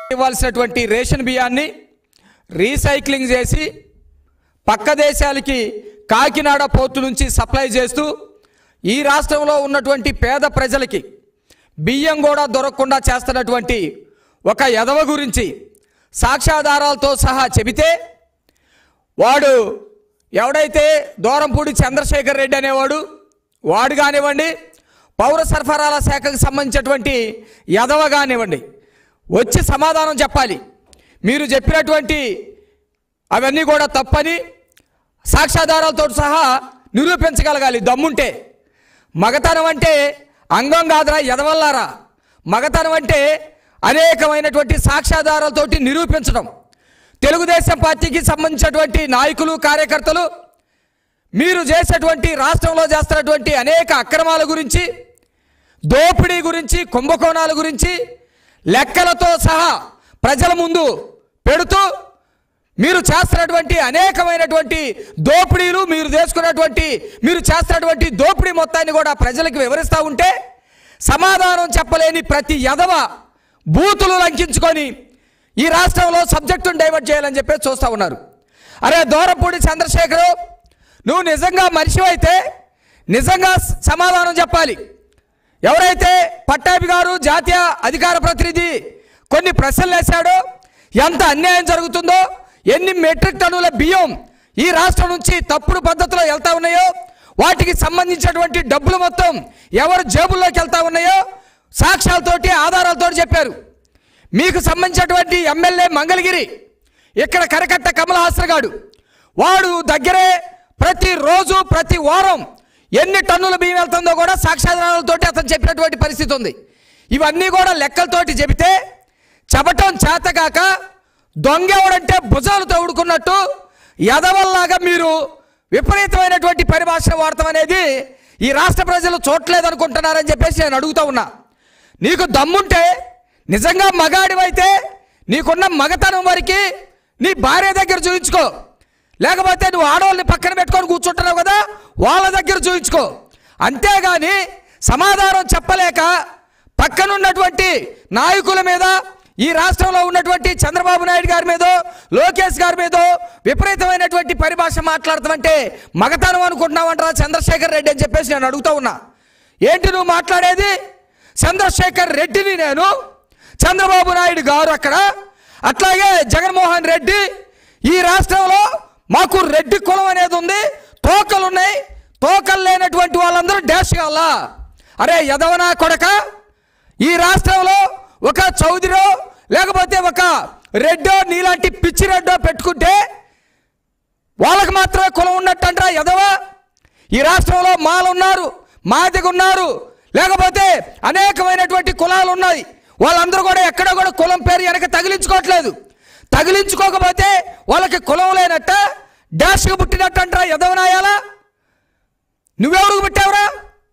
ఇవ్వాల్సినటువంటి రేషన్ బియ్యాన్ని రీసైక్లింగ్ చేసి పక్క దేశాలకి కాకినాడ పోర్టు నుంచి సప్లై చేస్తూ ఈ రాష్ట్రంలో ఉన్నటువంటి పేద ప్రజలకి బియ్యం కూడా దొరకకుండా చేస్తున్నటువంటి ఒక ఎదవ గురించి సాక్ష్యాధారాలతో సహా చెబితే వాడు ఎవడైతే దూరంపూడి చంద్రశేఖర్ రెడ్డి అనేవాడు వాడు కానివ్వండి పౌర సరఫరాల శాఖకు సంబంధించినటువంటి యదవ కానివ్వండి వచ్చి సమాధానం చెప్పాలి మీరు చెప్పినటువంటి అవన్నీ కూడా తప్పని సాక్ష్యాధారాలతో సహా నిరూపించగలగాలి దమ్ముంటే మగతనం అంటే అంగం కాదురా ఎదవల్లారా మగతనం అంటే అనేకమైనటువంటి సాక్ష్యాధారాలతోటి నిరూపించడం తెలుగుదేశం పార్టీకి సంబంధించినటువంటి నాయకులు కార్యకర్తలు మీరు చేసేటువంటి రాష్ట్రంలో చేస్తున్నటువంటి అనేక అక్రమాల గురించి దోపిడీ గురించి కుంభకోణాల గురించి లెక్కలతో సహా ప్రజల ముందు పెడుతూ మీరు చేస్తున్నటువంటి అనేకమైనటువంటి దోపిడీలు మీరు చేసుకున్నటువంటి మీరు చేస్తున్నటువంటి దోపిడీ మొత్తాన్ని కూడా ప్రజలకు వివరిస్తూ ఉంటే సమాధానం చెప్పలేని ప్రతి యదవ బూతులు లంకించుకొని ఈ రాష్ట్రంలో సబ్జెక్టును డైవర్ట్ చేయాలని చెప్పి చూస్తూ ఉన్నారు అరే దూరపూడి చంద్రశేఖరు నువ్వు నిజంగా మనిషి అయితే నిజంగా సమాధానం చెప్పాలి ఎవరైతే పట్టాభి గారు జాతీయ అధికార ప్రతినిధి కొన్ని ప్రశ్నలు వేశాడో ఎంత అన్యాయం జరుగుతుందో ఎన్ని మెట్రిక్ టన్నుల బియ్యం ఈ రాష్ట్రం నుంచి తప్పుడు పద్ధతిలో వెళ్తా ఉన్నాయో వాటికి సంబంధించినటువంటి డబ్బులు మొత్తం ఎవరు జేబుల్లోకి వెళ్తా ఉన్నాయో సాక్ష్యాలతోటి ఆధారాలతోటి చెప్పారు మీకు సంబంధించినటువంటి ఎమ్మెల్యే మంగళగిరి ఇక్కడ కరకట్ట కమల్ హాసన్ గాడు వాడు దగ్గరే ప్రతిరోజు ప్రతి వారం ఎన్ని టన్నుల బియ్యం వెళ్తుందో కూడా సాక్ష్యాధారాలతోటి అతను చెప్పినటువంటి పరిస్థితి ఉంది ఇవన్నీ కూడా లెక్కలతోటి చెబితే చెప్పటం చేతకాక దొంగెవడంటే భుజాలు తవ్వుడుకున్నట్టు ఎదవల్లాగా మీరు విపరీతమైనటువంటి పరిభాష వాడటం అనేది ఈ రాష్ట్ర ప్రజలు చూడలేదు అనుకుంటున్నారని చెప్పేసి నేను అడుగుతా ఉన్నా నీకు దమ్ముంటే నిజంగా మగాడివైతే నీకున్న మగతనం వరకు నీ భార్య దగ్గర చూపించుకో లేకపోతే నువ్వు ఆడవాళ్ళని పక్కన పెట్టుకొని కూర్చుంటున్నావు కదా వాళ్ళ దగ్గర చూపించుకో అంతేగాని సమాధానం చెప్పలేక పక్కనున్నటువంటి నాయకుల మీద ఈ రాష్ట్రంలో ఉన్నటువంటి చంద్రబాబు నాయుడు గారి మీదో లోకేష్ గారి మీదో విపరీతమైనటువంటి పరిభాష మాట్లాడతామంటే మగతనం అనుకుంటున్నావంటారా చంద్రశేఖర్ రెడ్డి అని చెప్పేసి నేను అడుగుతా ఉన్నా ఏంటి నువ్వు మాట్లాడేది చంద్రశేఖర్ రెడ్డిని నేను చంద్రబాబు నాయుడు గారు అక్కడ అట్లాగే జగన్మోహన్ రెడ్డి ఈ రాష్ట్రంలో మాకు రెడ్డి కులం అనేది ఉంది తోకలు ఉన్నాయి తోకలు లేనటువంటి వాళ్ళందరూ డాష్ కావాలా అరే యదవనా కొడక ఈ రాష్ట్రంలో ఒక చౌదరో లేకపోతే ఒక రెడ్డో నీలాంటి పిచ్చి రెడ్డో పెట్టుకుంటే వాళ్ళకి మాత్రమే కులం ఉన్నట్టంటారా ఎదవ ఈ రాష్ట్రంలో మాలు ఉన్నారు మాదిగ ఉన్నారు లేకపోతే అనేకమైనటువంటి కులాలు ఉన్నాయి వాళ్ళందరూ కూడా ఎక్కడ కూడా కులం పేరు వెనక తగిలించుకోవట్లేదు తగిలించుకోకపోతే వాళ్ళకి కులం లేనట్ట డాష్గా పుట్టినట్టు అంటారా ఎదవనాయాలా నువ్వెవరికి పుట్టావురా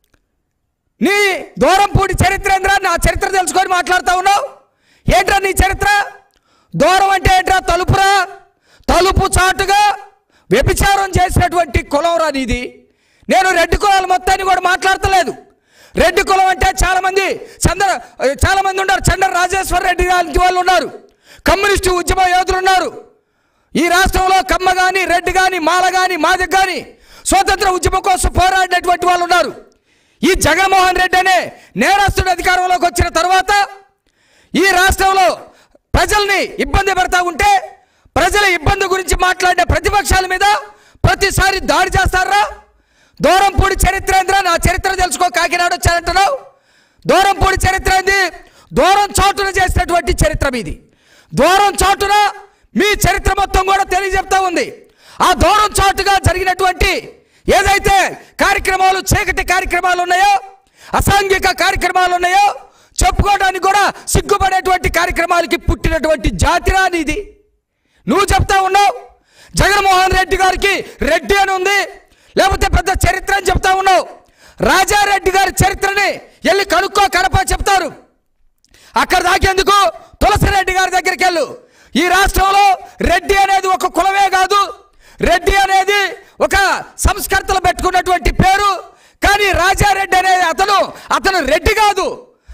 నీ దూరంపూడి చరిత్ర ఏంద్రా నా చరిత్ర తెలుసుకొని మాట్లాడుతా ఉన్నావు ఏంట్రా నీ చరిత్ర దూరం అంటే ఏంట్రా తలుపురా తలుపు చాటుగా వ్యభిచారం చేసినటువంటి కులంరా నీది నేను రెడ్డి కులాల మొత్తాన్ని కూడా మాట్లాడతలేదు రెడ్డి కులం అంటే చాలా మంది చంద్ర చాలా మంది ఉన్నారు చంద్ర రాజేశ్వర రెడ్డి లాంటి వాళ్ళు ఉన్నారు కమ్యూనిస్టు ఉద్యమ యోధులు ఉన్నారు ఈ రాష్ట్రంలో కమ్మ కానీ రెడ్డి కానీ మాల కానీ మాదిగ కానీ స్వాతంత్ర ఉద్యమం కోసం పోరాడినటువంటి వాళ్ళు ఉన్నారు ఈ జగన్మోహన్ రెడ్డి అనే నేరస్తుడు అధికారంలోకి వచ్చిన తర్వాత ఈ రాష్ట్రంలో ప్రజల్ని ఇబ్బంది పెడతా ఉంటే ప్రజల ఇబ్బంది గురించి మాట్లాడే ప్రతిపక్షాల మీద ప్రతిసారి దాడి చేస్తారా దూరంపూడి చరిత్రేంద్ర నా చరిత్ర తెలుసుకో కాకినాడ వచ్చారంటున్నావు దూరంపూడి చరిత్ర ఏంది దూరం చాటున చేసినటువంటి చరిత్ర మీది దూరం చాటున మీ చరిత్ర మొత్తం కూడా తెలియజెప్తా ఉంది ఆ దూరం చాటుగా జరిగినటువంటి ఏదైతే కార్యక్రమాలు చీకటి కార్యక్రమాలు ఉన్నాయో అసాంఘిక కార్యక్రమాలు ఉన్నాయో చెప్పుకోవడానికి కూడా సిగ్గుపడేటువంటి కార్యక్రమాలకి పుట్టినటువంటి జాతిరా నీది నువ్వు చెప్తా ఉన్నావు జగన్మోహన్ రెడ్డి గారికి రెడ్డి అని ఉంది లేకపోతే పెద్ద చరిత్ర అని చెప్తా ఉన్నావు రాజారెడ్డి గారి చరిత్రని వెళ్ళి కనుక్కో కడప చెప్తారు అక్కడ దాకేందుకు తులసిరెడ్డి గారి దగ్గరికి వెళ్ళు ఈ రాష్ట్రంలో రెడ్డి అనేది ఒక కులమే కాదు రెడ్డి అనేది ఒక సంస్కర్తలు పెట్టుకున్నటువంటి పేరు కానీ రాజారెడ్డి అనేది అతను అతను రెడ్డి కాదు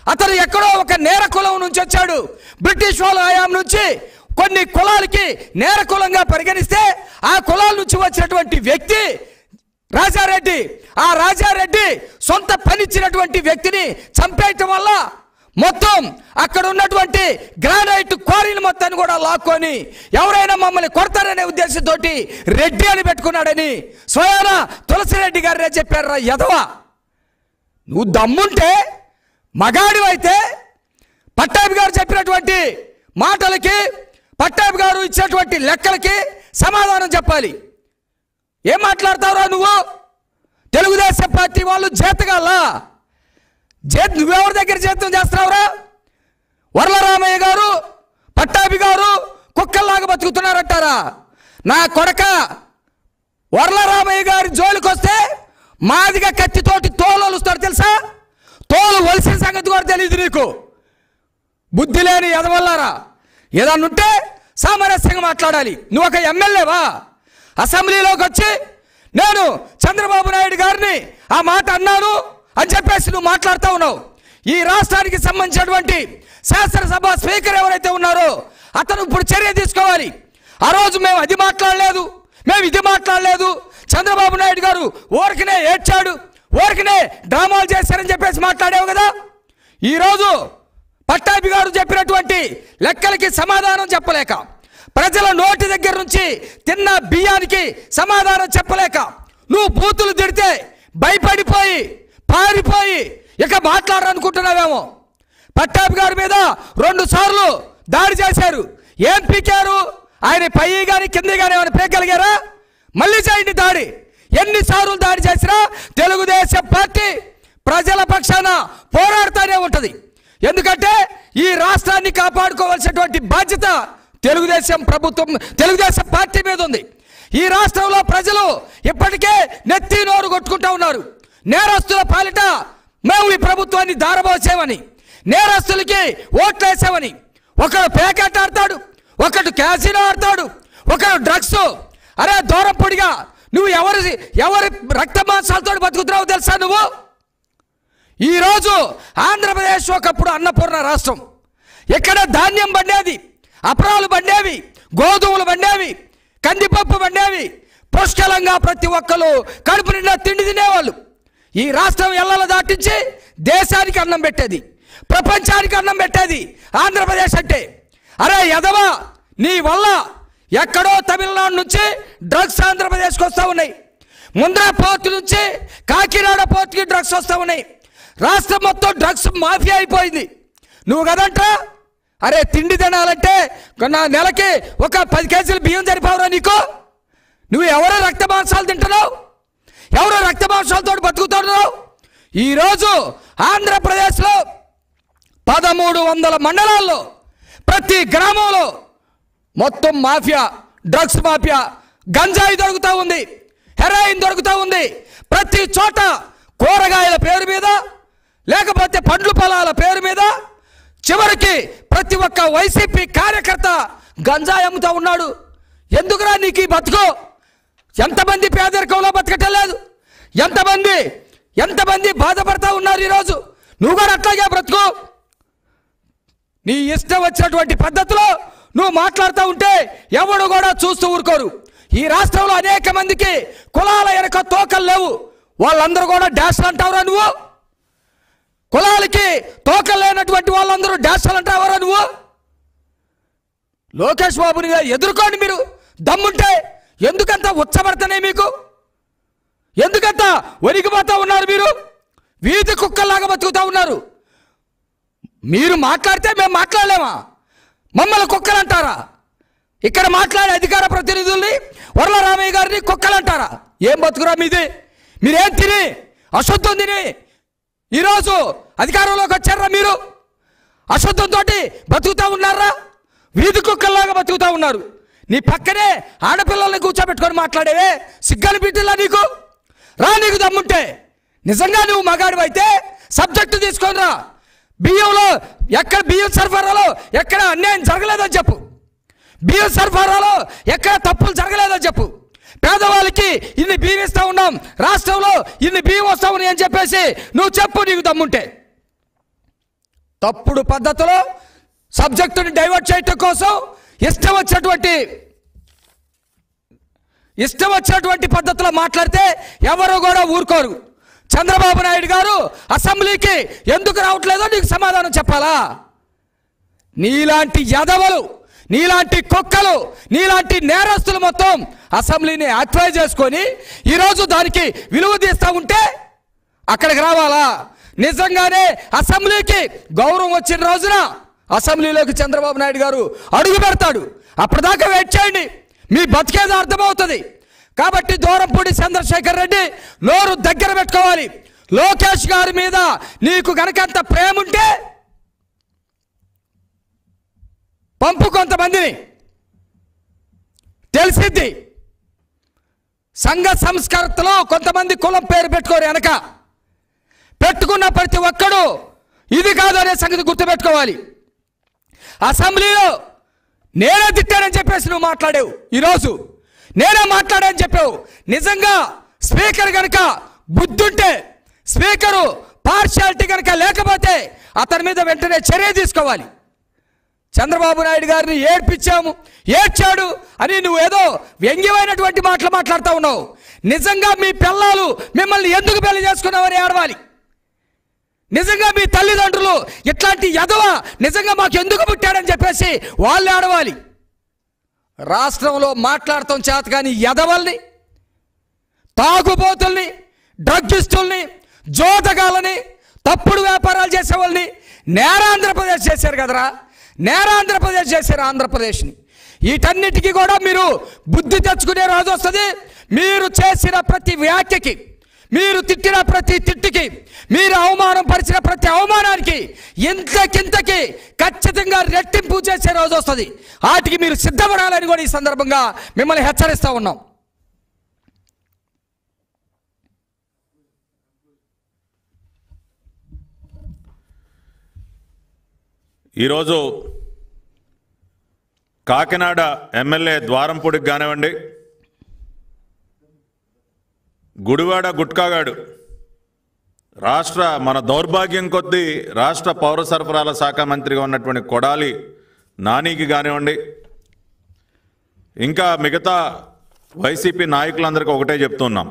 అతను ఎక్కడో ఒక నేర కులం నుంచి వచ్చాడు బ్రిటిష్ వాళ్ళ హయాం నుంచి కొన్ని కులాలకి నేర కులంగా పరిగణిస్తే ఆ కులాల నుంచి వచ్చినటువంటి వ్యక్తి రాజారెడ్డి ఆ రాజారెడ్డి సొంత పనిచ్చినటువంటి వ్యక్తిని చంపేయటం వల్ల మొత్తం అక్కడ ఉన్నటువంటి గ్రానైట్ క్వారీలు మొత్తాన్ని కూడా లాక్కొని ఎవరైనా మమ్మల్ని కొడతారనే ఉద్దేశంతో రెడ్డి అని పెట్టుకున్నాడని స్వయాన తులసిరెడ్డి గారే చెప్పారు యదవ నువ్వు దమ్ముంటే మగాడివైతే పట్టాభి గారు చెప్పినటువంటి మాటలకి పట్టాభి గారు ఇచ్చినటువంటి లెక్కలకి సమాధానం చెప్పాలి ఏం మాట్లాడతావురా నువ్వు తెలుగుదేశం పార్టీ వాళ్ళు చేతగాలా జే నువ్వెవరి దగ్గర చేతం చేస్తున్నావురా వరలరామయ్య గారు పట్టాభి గారు కుక్కల్లాగా బతుకుతున్నారంటారా నా కొడక వరలరామయ్య గారి జోలికి వస్తే మాదిగా కత్తితోటి తోలు వలుస్తాడు తెలుసా తోలు వలిసిన సంగతి కూడా తెలియదు నీకు బుద్ధి లేని ఎదవల్లారా ఏదన్నా ఉంటే సామరస్యంగా మాట్లాడాలి నువ్వు ఒక ఎమ్మెల్యేవా అసెంబ్లీలోకి వచ్చి నేను చంద్రబాబు నాయుడు గారిని ఆ మాట అన్నాను అని చెప్పేసి నువ్వు మాట్లాడుతూ ఉన్నావు ఈ రాష్ట్రానికి సంబంధించినటువంటి శాసనసభ స్పీకర్ ఎవరైతే ఉన్నారో అతను ఇప్పుడు చర్య తీసుకోవాలి ఆ రోజు మేము అది మాట్లాడలేదు మేము ఇది మాట్లాడలేదు చంద్రబాబు నాయుడు గారు ఊరికనే ఏడ్చాడు ఊరికనే డ్రామాలు చేశారని చెప్పేసి మాట్లాడావు కదా ఈరోజు పట్టాభి గారు చెప్పినటువంటి లెక్కలకి సమాధానం చెప్పలేక ప్రజల నోటి దగ్గర నుంచి తిన్న బియ్యానికి సమాధానం చెప్పలేక నువ్వు బూతులు తిడితే భయపడిపోయి పారిపోయి ఇక మాట్లాడాలనుకుంటున్నావేమో పట్టాభి గారి మీద రెండు సార్లు దాడి చేశారు ఏం పీకారు ఆయన పై కానీ కింద కానీ ఏమైనా పీకగలిగారా మళ్ళీ చేయండి దాడి ఎన్నిసార్లు దాడి చేసినా తెలుగుదేశం పార్టీ ప్రజల పక్షాన పోరాడుతూనే ఉంటుంది ఎందుకంటే ఈ రాష్ట్రాన్ని కాపాడుకోవాల్సినటువంటి బాధ్యత తెలుగుదేశం ప్రభుత్వం తెలుగుదేశం పార్టీ మీద ఉంది ఈ రాష్ట్రంలో ప్రజలు ఇప్పటికే నెత్తి నోరు కొట్టుకుంటా ఉన్నారు నేరస్తుల పాలిట మేము ఈ ప్రభుత్వాన్ని దారబోసామని నేరస్తులకి ఓట్లేసామని ఒకడు ప్యాకెట్ ఆడతాడు ఒకడు క్యాసినో ఆడతాడు ఒకడు డ్రగ్స్ అరే దూరం పొడిగా నువ్వు ఎవరి ఎవరి రక్త మాంసాలతో బతుకుతున్నావు తెలుసా నువ్వు ఈరోజు ఆంధ్రప్రదేశ్ ఒకప్పుడు అన్నపూర్ణ రాష్ట్రం ఇక్కడ ధాన్యం పండేది అపరాలు పండేవి గోధుమలు పండేవి కందిపప్పు పండేవి పుష్కలంగా ప్రతి ఒక్కరు కడుపు నిండా తిండి తినేవాళ్ళు ఈ రాష్ట్రం ఎల్లలు దాటించి దేశానికి అన్నం పెట్టేది ప్రపంచానికి అన్నం పెట్టేది ఆంధ్రప్రదేశ్ అంటే అరే యదవా నీ వల్ల ఎక్కడో తమిళనాడు నుంచి డ్రగ్స్ ఆంధ్రప్రదేశ్కి వస్తూ ఉన్నాయి ముంద్రా పోర్టు నుంచి కాకినాడ పోర్టుకి డ్రగ్స్ వస్తూ ఉన్నాయి రాష్ట్రం మొత్తం డ్రగ్స్ మాఫియా అయిపోయింది నువ్వు కదంటా అరే తిండి తినాలంటే నా నెలకి ఒక పది కేజీలు బియ్యం సరిపోవరా నీకు నువ్వు ఎవరో రక్త మాంసాలు తింటున్నావు ఎవరో రక్త మాంసాలతో బతుకుతున్నావు ఈరోజు ఆంధ్రప్రదేశ్లో పదమూడు వందల మండలాల్లో ప్రతి గ్రామంలో మొత్తం మాఫియా డ్రగ్స్ మాఫియా గంజాయి దొరుకుతూ ఉంది హెరాయిన్ దొరుకుతూ ఉంది ప్రతి చోట కూరగాయల పేరు మీద లేకపోతే పండ్ల పొలాల పేరు మీద చివరికి ప్రతి ఒక్క వైసీపీ కార్యకర్త గంజాయి అమ్ముతా ఉన్నాడు ఎందుకురా నీకు ఈ బతుకు ఎంతమంది పేదరికంలో బతకటం లేదు ఎంతమంది ఎంతమంది బాధపడతా ఉన్నారు ఈరోజు నువ్వు కూడా అట్లాగే బ్రతుకు నీ ఇష్టం వచ్చినటువంటి పద్ధతిలో నువ్వు మాట్లాడుతూ ఉంటే ఎవడు కూడా చూస్తూ ఊరుకోరు ఈ రాష్ట్రంలో అనేక మందికి కులాల వెనక తోకలు లేవు వాళ్ళందరూ కూడా డాష్లు అంటావురా నువ్వు కులాలకి తోకలు లేనటువంటి వాళ్ళందరూ డాష్లు అంటావరా నువ్వు లోకేష్ బాబుని ఎదుర్కోండి మీరు దమ్ముంటే ఎందుకంత ఉచ్చబడతానే మీకు ఎందుకంత ఒరిగిపోతా ఉన్నారు మీరు వీధి కుక్కల్లాగా బతుకుతా ఉన్నారు మీరు మాట్లాడితే మేము మాట్లాడలేమా మమ్మల్ని కుక్కలు అంటారా ఇక్కడ మాట్లాడే అధికార ప్రతినిధుల్ని వరల రామయ్య గారిని కుక్కలు అంటారా ఏం బతుకురా మీది మీరేం తిని అశుద్ధం తిని ఈరోజు అధికారంలోకి వచ్చారా మీరు అశుద్ధంతో బతుకుతా ఉన్నారా వీధి కుక్కల్లాగా బతుకుతా ఉన్నారు నీ పక్కనే ఆడపిల్లల్ని కూర్చోబెట్టుకొని మాట్లాడేవే సిగ్గని బిడ్డలా నీకు రా నీకు దమ్ముంటే నిజంగా నువ్వు మగాడివైతే సబ్జెక్టు తీసుకొని రా బియ్యంలో ఎక్కడ బియ్యం సరఫరాలో ఎక్కడ అన్యాయం జరగలేదని చెప్పు బియ్యం సరఫరాలో ఎక్కడ తప్పులు జరగలేదని చెప్పు పేదవాళ్ళకి ఇన్ని బియ్యం ఇస్తా ఉన్నాం రాష్ట్రంలో ఇన్ని బియ్యం వస్తా ఉన్నాయి అని చెప్పేసి నువ్వు చెప్పు నీకు దమ్ముంటే తప్పుడు పద్ధతిలో సబ్జెక్టుని డైవర్ట్ చేయటం కోసం ఇష్టం వచ్చినటువంటి ఇష్టం వచ్చినటువంటి పద్ధతిలో మాట్లాడితే ఎవరు కూడా ఊరుకోరు చంద్రబాబు నాయుడు గారు అసెంబ్లీకి ఎందుకు రావట్లేదో నీకు సమాధానం చెప్పాలా నీలాంటి యదవలు నీలాంటి కుక్కలు నీలాంటి నేరస్తులు మొత్తం అసెంబ్లీని అక్వై చేసుకొని ఈరోజు దానికి విలువ తీస్తా ఉంటే అక్కడికి రావాలా నిజంగానే అసెంబ్లీకి గౌరవం వచ్చిన రోజున అసెంబ్లీలోకి చంద్రబాబు నాయుడు గారు అడుగు పెడతాడు అప్పటిదాకా వెయిట్ చేయండి మీ బతికేదో అర్థమవుతుంది కాబట్టి దూరంపూడి చంద్రశేఖర్ రెడ్డి నోరు దగ్గర పెట్టుకోవాలి లోకేష్ గారి మీద నీకు గనకంత ప్రేమ ఉంటే పంపు కొంతమందిని తెలిసిద్ది సంఘ సంస్కర్తలో కొంతమంది కులం పేరు పెట్టుకోరు వెనక పెట్టుకున్న ప్రతి ఒక్కడు ఇది కాదు అనే సంగతి గుర్తుపెట్టుకోవాలి అసెంబ్లీలో నేనే తిట్టానని చెప్పేసి నువ్వు మాట్లాడావు ఈరోజు నేనే మాట్లాడానని చెప్పావు నిజంగా స్పీకర్ కనుక బుద్ధుంటే స్పీకరు పార్షాలిటీ కనుక లేకపోతే అతని మీద వెంటనే చర్య తీసుకోవాలి చంద్రబాబు నాయుడు గారిని ఏడ్పించాము ఏడ్చాడు అని నువ్వు ఏదో వ్యంగ్యమైనటువంటి మాటలు మాట్లాడుతూ ఉన్నావు నిజంగా మీ పిల్లలు మిమ్మల్ని ఎందుకు పెళ్లి చేసుకున్నావని ఏడవాలి నిజంగా మీ తల్లిదండ్రులు ఇట్లాంటి ఎదవ నిజంగా మాకు ఎందుకు పుట్టాడని చెప్పేసి వాళ్ళు ఆడవాలి రాష్ట్రంలో మాట్లాడటం చేత కానీ ఎదవల్ని తాగుబోతుల్ని డ్రగ్గిస్టుల్ని జోతగాలని తప్పుడు వ్యాపారాలు చేసే వాళ్ళని నేరాంధ్రప్రదేశ్ చేశారు కదరా నేరాంధ్రప్రదేశ్ చేశారు ఆంధ్రప్రదేశ్ని వీటన్నిటికీ కూడా మీరు బుద్ధి తెచ్చుకునే రోజు వస్తుంది మీరు చేసిన ప్రతి వ్యాఖ్యకి మీరు తిట్టిన ప్రతి తిట్టుకి మీరు అవమానం పరిచిన ప్రతి అవమానానికి ఇంతకింతకి ఖచ్చితంగా రెట్టింపు చేసే రోజు వస్తుంది వాటికి మీరు సిద్ధపడాలని కూడా ఈ సందర్భంగా మిమ్మల్ని హెచ్చరిస్తూ ఉన్నాం ఈరోజు కాకినాడ ఎమ్మెల్యే ద్వారంపూడికి కానివ్వండి గుడివాడ గుట్కాగాడు రాష్ట్ర మన దౌర్భాగ్యం కొద్దీ రాష్ట్ర పౌర సరఫరాల శాఖ మంత్రిగా ఉన్నటువంటి కొడాలి నానికి కానివ్వండి ఇంకా మిగతా వైసీపీ నాయకులందరికీ ఒకటే చెప్తున్నాం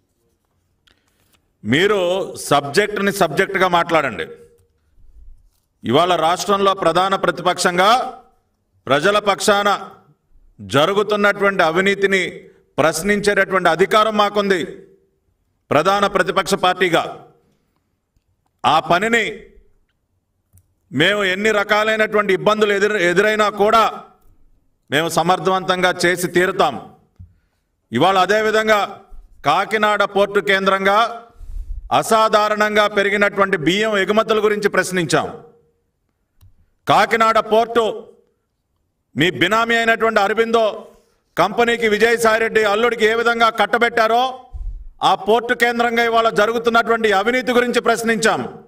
మీరు సబ్జెక్టుని సబ్జెక్టుగా మాట్లాడండి ఇవాళ రాష్ట్రంలో ప్రధాన ప్రతిపక్షంగా ప్రజల పక్షాన జరుగుతున్నటువంటి అవినీతిని ప్రశ్నించేటటువంటి అధికారం మాకుంది ప్రధాన ప్రతిపక్ష పార్టీగా ఆ పనిని మేము ఎన్ని రకాలైనటువంటి ఇబ్బందులు ఎదురు ఎదురైనా కూడా మేము సమర్థవంతంగా చేసి తీరుతాం ఇవాళ అదేవిధంగా కాకినాడ పోర్టు కేంద్రంగా అసాధారణంగా పెరిగినటువంటి బియ్యం ఎగుమతుల గురించి ప్రశ్నించాం కాకినాడ పోర్టు మీ బినామీ అయినటువంటి అరబిందో కంపెనీకి విజయసాయిరెడ్డి అల్లుడికి ఏ విధంగా కట్టబెట్టారో ఆ పోర్టు కేంద్రంగా ఇవాళ జరుగుతున్నటువంటి అవినీతి గురించి ప్రశ్నించాం